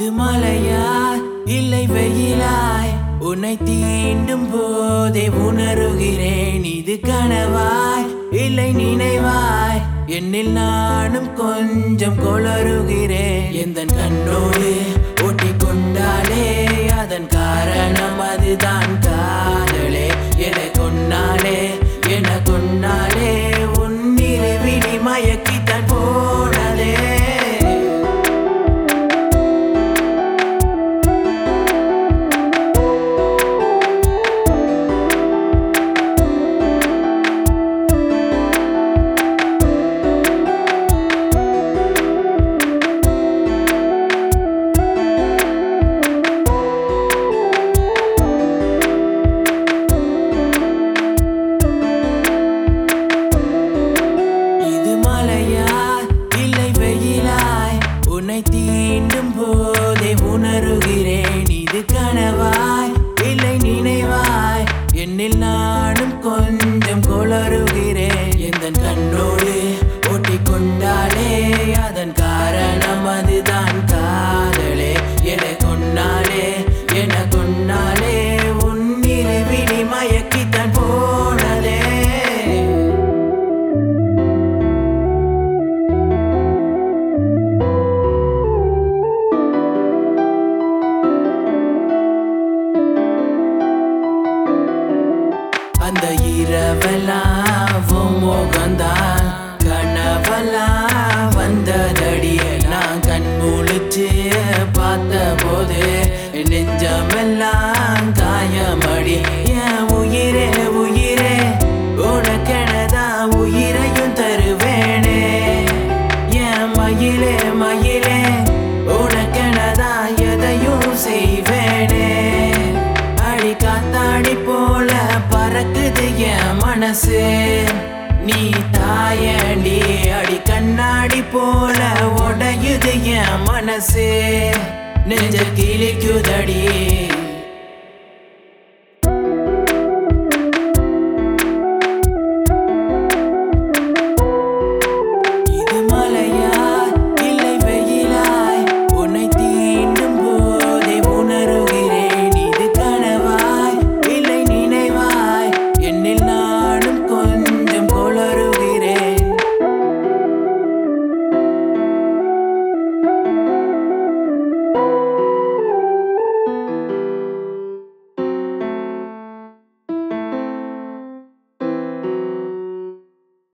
இது மலையா இல்லை வெயிலாய் உன்னை தீண்டும் போதே உணருகிறேன் இது கனவாய் இல்லை நினைவாய் என்னில் நானும் கொஞ்சம் கொளறுகிறேன் எந்த கண்ணோடு ஒட்டி கொண்டாலே அதன் காரணம் அதுதான் காதலே என கொன்னாலே என கொன்னாலே உன் நிறைவினி மயக்கித்தான் போனதே இது மலையா இல்லை வெயிலாய் உன்னை தீண்டும் போதே உணருகிறேன் இது கனவாய் இல்லை நினைவாய் என்னில் நானும் கொஞ்சம் கொளறுகிறேன் எந்த கண்ணோடு ஒட்டி கொண்டாலே அதன் காரணம் அதுதான் காதலே என கொன்னாலே என கொன்னாலே உன் நிறைவினி மயக்கித்தான் போனதே அந்த இரவெல்லாம் உன் முகம்தான் கனவெல்லாம் வந்ததடிய நான் கண் முழிச்சு பார்த்த போது நெஞ்சமெல்லாம் காயமடி என் உயிரே உயிரே உனக்கெனதான் உயிரையும் தருவேனே என் மயிலே மயிலே உனக்கெனதான் எதையும் செய்வேனே அடி காத்தாடி போல பறக்குது என் மனசு நீ தாயண்டி அடி கண்ணாடி போல உடையுது என் மனசு நெஞ்ச கிளிக்குதடி